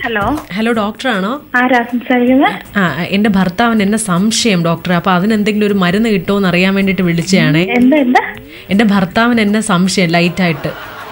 Hello hello ഡോക്ടറാണോ ആരാ സംസാരിക്കുന്നത് ആ എന്റെ ഭർത്താവിന് എന്നെ സംശയം ഡോക്ടർ അപ്പൊ അതിനെന്തെങ്കിലും ഒരു മരുന്ന് കിട്ടുമോ എന്ന് അറിയാൻ വേണ്ടിട്ട് വിളിച്ചതാണേ എന്താ എന്താ എന്റെ ഭർത്താവിന് എന്നെ സംശയം ലൈറ്റായിട്ട്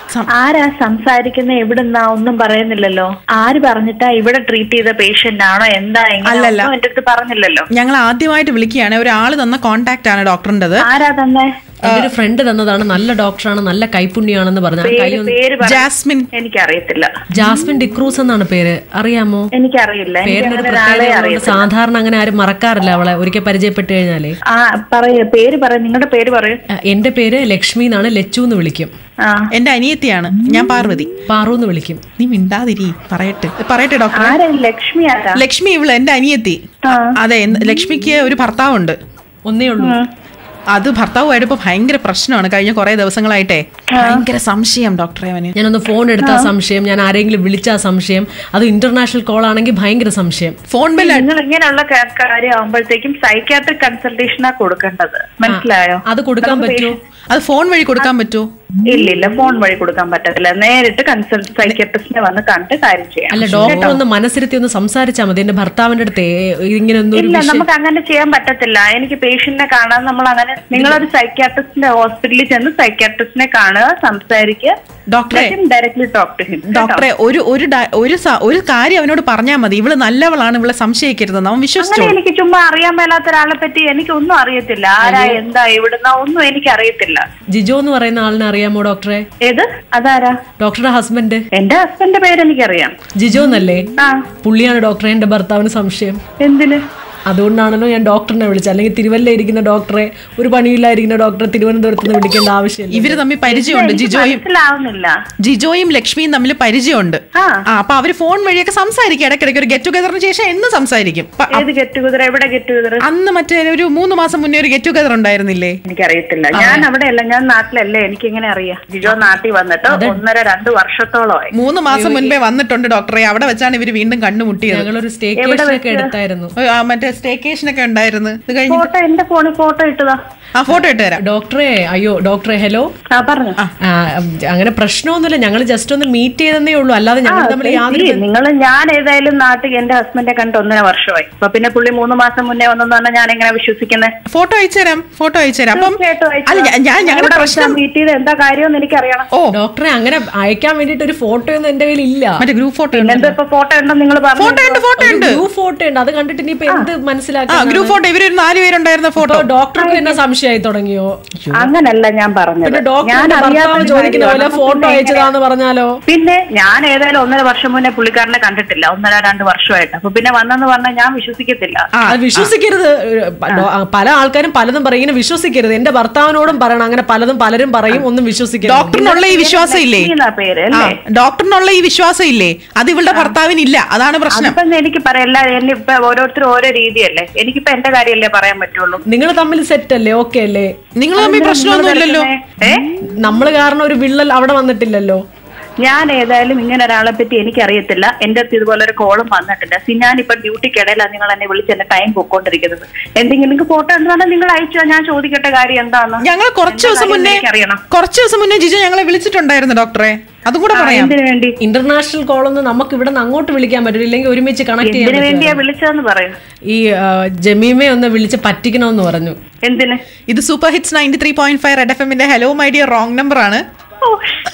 ആരാ സംസാരിക്കുന്ന എവിടുന്നാ ഒന്നും പറയുന്നില്ലല്ലോ ആര് പറഞ്ഞിട്ടാ ഇവിടെ ട്രീറ്റ് ചെയ്ത പേഷ്യന്റ് ആണോ എന്താ എങ്ങനെ അല്ലല്ല. ഒന്നും എന്റെ അടുത്ത് പറഞ്ഞില്ലല്ലോ ഞങ്ങൾ ആദ്യമായിട്ട് വിളിക്കുകയാണ് ഒരാൾ തന്ന കോണ്ടാക്ട് ആണ് ഡോക്ടറിൻ്റെത് ആരാ തന്നെ എന്റെ ഒരു ഫ്രണ്ട് തന്നതാണ് നല്ല ഡോക്ടറാണ് നല്ല കൈപ്പുണ്യാണെന്ന് പറഞ്ഞു ആ കൈ പേര് ഒന്ന് പേര് പറ ജാസ്മിൻ എനിക്കറിയത്തില്ല ജാസ്മിൻ ഡിക്രൂസ് എന്നാണ് പേര് അറിയാമോ എനിക്കറിയില്ല എനിക്ക് പേരിനൊരു അങ്ങനെ ഒരാളെ പ്രത്യേകത അറിയത്തില്ല സാധാരണ അങ്ങനെ ആരും മറക്കാറില്ല അവളെ ഒരിക്കൽ പരിചയപ്പെട്ട് കഴിഞ്ഞാലേ ആ പറയൂ പേര് പറയൂ നിങ്ങളുടെ പേര് പറയൂ ആ, എന്റെ പേര് ലക്ഷ്മി എന്നാണ് ലച്ചു എന്ന് വിളിക്കും ആ എന്റെ അനിയത്തിയാണ് ഞാൻ പാർവതി പാറു എന്ന് വിളിക്കും നീ മിണ്ടാതിരി പറയട്ടെ പറയട്ടെ ഡോക്ടർ ആരാ ഈ ലക്ഷ്മി ആരാ ലക്ഷ്മി ഇവള് എന്റെ അനിയത്തി ആ. അതെ എന്ത്- ലക്ഷ്മിക്ക് ഒരു ഭർത്താവുണ്ട് ഒന്നേ ഉള്ളൂ അത് ഭർത്താവുമായിട്ട് ഇപ്പൊ ഭയങ്കര പ്രശ്നമാണ് കഴിഞ്ഞ കുറെ ദിവസങ്ങളായിട്ടെ ഭയങ്കര സംശയം ഡോക്ടറെ അവന് ഞാനൊന്ന് ഫോൺ എടുത്താ സംശയം ഞാൻ ആരെങ്കിലും വിളിച്ചാ സംശയം അത് ഇന്റർനാഷണൽ കോൾ ആണെങ്കിൽ ഭയങ്കര സംശയം ഫോൺ ബിൽ നിങ്ങൾ ഇങ്ങനെയുള്ള ക- കാര്യം ആവുമ്പോഴത്തേക്കും സൈക്കാട്രിക് കൺസൾട്ടേഷനാ കൊടുക്കേണ്ടത് മനസ്സിലായോ അത് കൊടുക്കാൻ പറ്റുമോ അത് ഫോൺ വഴി കൊടുക്കാൻ പറ്റുമോ ഇല്ല ഇല്ല ഫോൺ വഴി കൊടുക്കാൻ പറ്റത്തില്ല നേരിട്ട് കൺസൾട്ട് സൈക്യാട്രിസ്റ്റിനെ വന്ന് കണ്ട് കാര്യം ചെയ്യാം അല്ല ഡോക്ടർ ഒന്ന് മനസ്സിരുത്തി ഒന്ന് സംസാരിച്ചാൽ മതി എന്റെ ഭർത്താവിന്റെ അടുത്ത് ഇങ്ങനെ ഒന്നും ഒരു ഇല്ല വിഷയം നമുക്ക് അങ്ങനെ ചെയ്യാൻ പറ്റത്തില്ല എനിക്ക് പേഷ്യന്റിനെ കാണാൻ നമ്മൾ അങ്ങനെ നിങ്ങളൊരു സൈക്യാട്രിസ്റ്റിന്റെ ഹോസ്പിറ്റലിൽ ചെന്ന് സൈക്യാട്രിസ്റ്റിനെ കാണുക സംസാരിക്കുക ഡോക്ടറെ ഡയറക്ട്ലി ടോക്ക് ടു ഹിം ഡോക്ടറെ ഒരു ഒരു ഡ- ഒരു സ- ഒരു കാര്യം അവനോട് പറഞ്ഞാൽ മതി ഇവള് നല്ലവളാണ് ഇവളെ സംശയിക്കരുതെന്ന് അവൻ വിശ്വസിച്ചു അങ്ങനെ എനിക്ക് ചുമ്മാ അറിയാൻ മേലാത്ത ഒരാളെ പറ്റി എനിക്ക് ഒന്നും അറിയത്തില്ല ആരാ എന്താ എവിടുന്ന ഒന്നും എനിക്ക് അറിയത്തില്ല ജിജോ എന്ന് പറയുന്ന ആളിനെ അറിയാമോ ഡോക്ടറെ ഏത് അതാരാ ഡോക്ടറുടെ ഹസ്ബൻഡ് എന്റെ ഹസ്ബൻഡിന്റെ പേര് എനിക്കറിയാം ജിജോ എന്നല്ലേ ആ പുള്ളിയാണ് ഡോക്ടറെ എന്റെ ഭർത്താവിന് സംശയം എന്തിന് അതുകൊണ്ടാണല്ലോ ഞാൻ ഡോക്ടറിനെ വിളിച്ചത് അല്ലെങ്കിൽ തിരുവല്ല ഇരിക്കുന്ന ഡോക്ടറെ ഒരു പണിയില്ലായിരിക്കുന്ന ഡോക്ടറെ തിരുവനന്തപുരത്ത് നിന്ന് വിളിക്കേണ്ട ആവശ്യമില്ല ഇവര് തമ്മിൽ പരിചയമുണ്ട് എനിക്ക് ജിജോയും മനസ്സിലാവുന്നില്ല ജിജോയും ലക്ഷ്മിയും തമ്മിൽ പരിചയമുണ്ട് ആ. ആ അപ്പൊ അവര് ഫോൺ വഴിയൊക്കെ സംസാരിക്കും ഇടയ്ക്കിടയ്ക്ക് ഒരു ഗെറ്റ് ടുഗദറിന് ശേഷം എന്ന് സംസാരിക്കും പ- ഏത് ഗെറ്റ് ടുഗദർ എവിടെ ഗെറ്റ് ടുഗദർ അന്ന് മറ്റേ ഒരു മൂന്ന് മാസം മുന്നേ ഒരു ഗെറ്റ് ടുഗദർ ഉണ്ടായിരുന്നില്ലേ എനിക്കറിയത്തില്ല ഞാൻ അവിടെയല്ല ഞാൻ നാട്ടിലല്ലേ എനിക്ക് എങ്ങനെ അറിയാം ജിജോ നാട്ടിൽ വന്നിട്ട് ഒന്നര രണ്ട് വർഷത്തോളമായി മൂന്ന് മാസം മുൻപേ വന്നിട്ടുണ്ട് ഡോക്ടറെ അവിടെ വെച്ചാണ് ഇവര് വീണ്ടും കണ്ടുമുട്ടിയത് ഞങ്ങളൊരു സ്റ്റേക്കേഷൻ ഒക്കെ എടുത്തായിരുന്നു ഓ, ആ, മറ്റേ സ്റ്റേക്കേഷൻ ഒക്കെ ഉണ്ടായിരുന്നു ഇത് കഴിഞ്ഞ് ഫോട്ടോ എന്റെ ഫോണിൽ ഫോട്ടോ ഇട്ടതാ ആ ഫോട്ടോ ഇട്ട് തരാം ഡോക്ടറെ അയ്യോ ഡോക്ടറെ ഹലോ ആ പറഞ്ഞു ആ, അങ്ങനെ പ്രശ്നമൊന്നുമില്ല ഞങ്ങൾ ജസ്റ്റ് ഒന്ന് മീറ്റ് ചെയ്തതേ ഉള്ളൂ അല്ലാതെ ഞങ്ങൾ തമ്മിൽ യാതൊരു നിങ്ങൾ ഞാൻ ഏതായാലും നാട്ടിൽ എന്റെ ഹസ്ബൻഡിനെ കണ്ട് ഒന്നര വർഷമായി അപ്പൊ പിന്നെ പുള്ളി മൂന്ന് മാസം മുന്നേ വന്നെന്ന് പറഞ്ഞാൽ ഞാൻ എങ്ങനെ വിശ്വസിക്കുന്നത് ഫോട്ടോ അയച്ചു തരാം ഫോട്ടോ അയച്ചു തരാം അപ്പം അല്ല ഞാൻ- ഞാൻ ഞങ്ങളുടെ പ്രശ്നം മീറ്റ് ചെയ്ത് എന്താ കാര്യമെന്ന് എനിക്കറിയണം ഓ ഡോക്ടറെ അങ്ങനെ അയക്കാൻ വേണ്ടിട്ട് ഒരു ഫോട്ടോ ഒന്നും എന്റെ കയ്യിൽ ഇല്ല മറ്റേ ഗ്രൂപ്പ് ഫോട്ടോ ഉണ്ട് പിന്നെന്താ ഇപ്പൊ ഫോട്ടോ ഉണ്ടെന്ന് നിങ്ങൾ പറഞ്ഞു ഫോട്ടോ ഉണ്ട് ഫോട്ടോ ഉണ്ട് ഗ്രൂപ്പ് ഫോട്ടോ ഉണ്ട് അത് കണ്ടിട്ട് ഇനിയിപ്പോ എന്ത് ആ മനസ്സിലാക്കാം ഗ്രൂപ്പ് ഫോട്ടോ ഇവരൊരു നാല് പേരുണ്ടായിരുന്ന ഫോട്ടോ ഡോക്ടർക്ക് തന്നെ സംശയമായി തുടങ്ങിയോ അങ്ങനല്ല ഞാൻ പറഞ്ഞത് പിന്നെ ഞാൻ ഡോക്ടർ അറിയാത്ത ഭർത്താവ് ഒരു ചോദിക്കുന്ന പോലെ കാര്യമാണ്. ഫോട്ടോ പിന്നെ അയച്ചതാന്ന് പറഞ്ഞാലോ പിന്നെ ഞാൻ ഏതായാലും ഒന്നര വർഷം മുന്നേ പുള്ളിക്കാരനെ കണ്ടിട്ടില്ല ഒന്നര രണ്ട് വർഷമായിട്ട് അപ്പൊ പിന്നെ വന്നെന്ന് പറഞ്ഞാൽ ഞാൻ വിശ്വസിക്കത്തില്ല അത് വിശ്വസിക്കരുത് ഡോ- പല ആൾക്കാരും പലതും പറയും ഇങ്ങനെ വിശ്വസിക്കരുത് എന്റെ ഭർത്താവിനോടും പറയണം അങ്ങനെ പലതും പലരും പറയും ഒന്നും വിശ്വസിക്കരുത് ഡോക്ടറിനുള്ള ഈ വിശ്വാസം ഇല്ലേ ലക്ഷ്മി എന്നാ പേര് ആ അല്ലേ ഡോക്ടറിനുള്ള ഈ വിശ്വാസം ഇല്ലേ അത് ഇവളുടെ ഭർത്താവിനില്ല അതാണ് പ്രശ്നം അതിപ്പോ എനിക്ക് പറയല്ല എന്നെ ഇപ്പൊ ഓരോരുത്തരും ഓരോ രീതിയല്ലേ എനിക്കിപ്പോ എന്റെ കാര്യമല്ലേ പറയാൻ പറ്റുള്ളൂ നിങ്ങൾ തമ്മിൽ സെറ്റ് അല്ലേ ഓക്കെ അല്ലേ നിങ്ങൾ തമ്മിൽ പ്രശ്നമൊന്നും ഇല്ലല്ലോ ഏ നമ്മൾ കാരണം ഒരു വിള്ളൽ അവിടെ വന്നിട്ടില്ലല്ലോ ഞാൻ ഏതായാലും ഇങ്ങനെ ഒരാളെ പറ്റി എനിക്കറിയത്തില്ല എന്റെ അടുത്ത് ഇതുപോലെ ഒരു കോളും വന്നിട്ടില്ല സി ഞാനിപ്പോ ഡ്യൂട്ടിക്കിടയിലാണ് നിങ്ങൾ എന്നെ വിളിച്ച് എന്റെ ടൈം പൊക്കോണ്ടിരിക്കുന്നത് എന്തെങ്കിലും നിങ്ങൾക്ക് ഫോട്ടോ ഉണ്ടെന്നാണ് നിങ്ങൾ അയച്ചാൽ ഞാൻ ചോദിക്കട്ടെ കാര്യം എന്താന്ന് ഞങ്ങൾ കുറച്ച് ദിവസം കാര്യം മുന്നേ എനിക്കറിയണം. കുറച്ച് ദിവസം മുന്നേ ജിജു ഞങ്ങളെ വിളിച്ചിട്ടുണ്ടായിരുന്നു ഡോക്ടറെ അതും കൂടെ പറയാം എന്തിനു വേണ്ടി ഇന്റർനാഷണൽ കോളൊന്നും നമുക്ക് ഇവിടെ നിന്ന് അങ്ങോട്ട് വിളിക്കാൻ പറ്റില്ല ഇല്ലെങ്കിൽ ഒരുമിച്ച് കണക്ട് ചെയ്യാൻ എന്തിനു പറ്റും വേണ്ടിയാ വിളിച്ചതെന്ന് പറയും ഈ ആ, ജമീമയെ ഒന്ന് വിളിച്ച് പറ്റിക്കണമെന്ന് പറഞ്ഞു എന്തിന് ഇത് super hits ninety three point five red F എമ്മിന്റെ hello my dear wrong number ആണ് ഓ,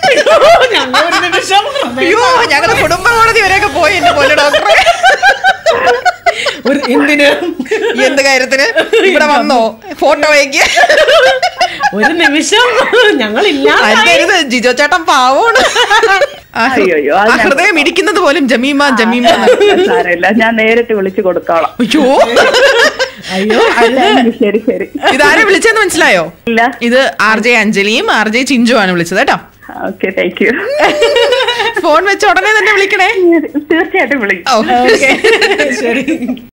അയ്യോ ഞങ്ങളുടെ കുടുംബ കോടതി വരെയൊക്കെ പോയി എന്റെ പോലെ ഡോക്ടറെ ഒരു എന്തിന് എന്ത് കാര്യത്തിന് ഇവിടെ വന്നോ ഫോട്ടോ അയക്കുക ഒരു നിമിഷം ഞങ്ങളില്ല അരുത് ജിജോ ചേട്ടൻ പാവമാണ് ആ ഹൃ- അയ്യോ, അത് ആ ഞാൻ- ഹൃദയം ഇടിക്കുന്നത് പോലും ജമീമ ജമീമ എന്ന്. സാരമില്ല ഞാൻ നേരിട്ട് വിളിച്ചു കൊടുത്തോളാം അയ്യോ അയ്യോ ശരി ശരി ഇതാരെ വിളിച്ചെന്ന് മനസ്സിലായോ ഇല്ല ഇത് ആർ ജെ അഞ്ജലിയും ആർ ജെ ചിഞ്ചുവാണ് വിളിച്ചത് കേട്ടോ ഓക്കെ താങ്ക് യു ഫോൺ വെച്ച ഉടനെ തന്നെ വിളിക്കണേ തീർച്ചയായിട്ടും വിളിക്കും ഓ ശരി